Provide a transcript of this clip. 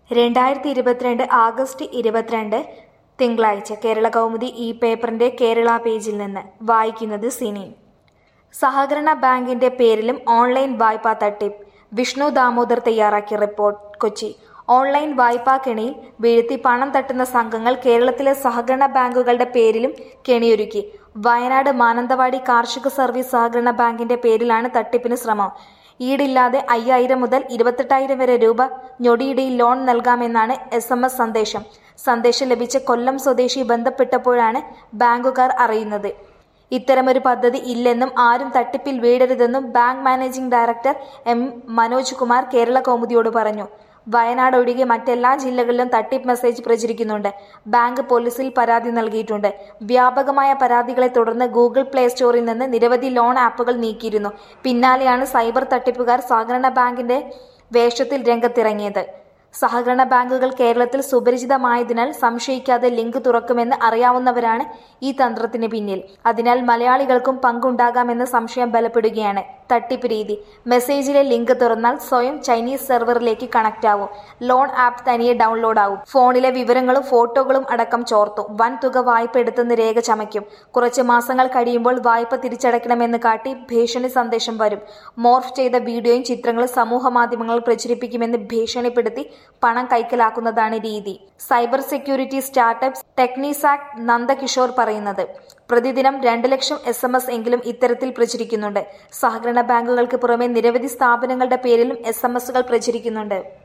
രണ്ടായിരത്തി ഇരുപത്തിരണ്ട് ആഗസ്റ്റ് ഇരുപത്തിരണ്ട് തിങ്കളാഴ്ച കേരള കൗമുദി ഈ പേപ്പറിന്റെ കേരള പേജിൽ നിന്ന് വായിക്കുന്നത് സിനി സഹകരണ ബാങ്കിന്റെ പേരിലും ഓൺലൈൻ വായ്പാ തട്ടിപ്പ് വിഷ്ണു ദാമോദർ തയ്യാറാക്കിയ റിപ്പോർട്ട് കൊച്ചി ഓൺലൈൻ വായ്പാ കെണിയിൽ വീഴ്ത്തി പണം തട്ടുന്ന സംഘങ്ങൾ കേരളത്തിലെ സഹകരണ ബാങ്കുകളുടെ പേരിലും കെണിയൊരുക്കി വയനാട് മാനന്തവാടി കാർഷിക സർവീസ് സഹകരണ ബാങ്കിന്റെ പേരിലാണ് തട്ടിപ്പിന് ശ്രമം ഈടില്ലാതെ അയ്യായിരം മുതൽ ഇരുപത്തെട്ടായിരം വരെ രൂപ ഞൊടിയിടയിൽ ലോൺ നൽകാമെന്നാണ് എസ് എം എസ് സന്ദേശം സന്ദേശം ലഭിച്ച കൊല്ലം സ്വദേശി ബന്ധപ്പെട്ടപ്പോഴാണ് ബാങ്കുകാർ അറിയുന്നത് ഇത്തരമൊരു പദ്ധതി ഇല്ലെന്നും ആരും തട്ടിപ്പിൽ വീഴരുതെന്നും bank managing director M Manoj Kumar Kerala കൗമുദിയോട് പറഞ്ഞു വയനാട് ഒഴികെ മറ്റെല്ലാ ജില്ലകളിലും തട്ടിപ്പ് മെസ്സേജ് പ്രചരിക്കുന്നുണ്ട് ബാങ്ക് പോലീസിൽ പരാതി നൽകിയിട്ടുണ്ട് വ്യാപകമായ പരാതികളെ തുടർന്ന് ഗൂഗിൾ പ്ലേ സ്റ്റോറിൽ നിന്ന് നിരവധി ലോൺ ആപ്പുകൾ നീക്കിയിരുന്നു പിന്നാലെയാണ് സൈബർ തട്ടിപ്പുകാർ സഹകരണ ബാങ്കിന്റെ വേഷത്തിൽ രംഗത്തിറങ്ങിയത് സഹകരണ ബാങ്കുകൾ കേരളത്തിൽ സുപരിചിതമായതിനാൽ സംശയിക്കാതെ ലിങ്ക് തുറക്കുമെന്ന് അറിയാവുന്നവരാണ് ഈ തന്ത്രത്തിന് പിന്നിൽ അതിനാൽ മലയാളികൾക്കും പങ്കുണ്ടാകാമെന്ന സംശയം ബലപ്പെടുകയാണ് തട്ടിപ്പ് രീതി മെസ്സേജിലെ ലിങ്ക് തുറന്നാൽ സ്വയം ചൈനീസ് സെർവറിലേക്ക് കണക്ട് ആവും ലോൺ ആപ്പ് തനിയെ ഡൗൺലോഡ് ആവും ഫോണിലെ വിവരങ്ങളും ഫോട്ടോകളും അടക്കം ചോർത്തും വൻ തുക വായ്പ എടുത്തെന്ന് രേഖ ചമയ്ക്കും കുറച്ച് മാസങ്ങൾ കഴിയുമ്പോൾ വായ്പ തിരിച്ചടയ്ക്കണമെന്ന് കാട്ടി ഭീഷണി സന്ദേശം വരും മോർഫ് ചെയ്ത വീഡിയോയും ചിത്രങ്ങളും സമൂഹ മാധ്യമങ്ങളിൽ പ്രചരിപ്പിക്കുമെന്ന് ഭീഷണിപ്പെടുത്തി പണം കൈക്കലാക്കുന്നതാണ് രീതി cyber security startup Technisanct Nandakishore പറയുന്നത് പ്രതിദിനം രണ്ട് ലക്ഷം എസ് എം എസ് എങ്കിലും ഇത്തരത്തിൽ പ്രചരിക്കുന്നുണ്ട് സഹകരണ ബാങ്കുകൾക്ക് പുറമെ നിരവധി സ്ഥാപനങ്ങളുടെ പേരിലും എസ് എം എസുകൾ പ്രചരിക്കുന്നുണ്ട്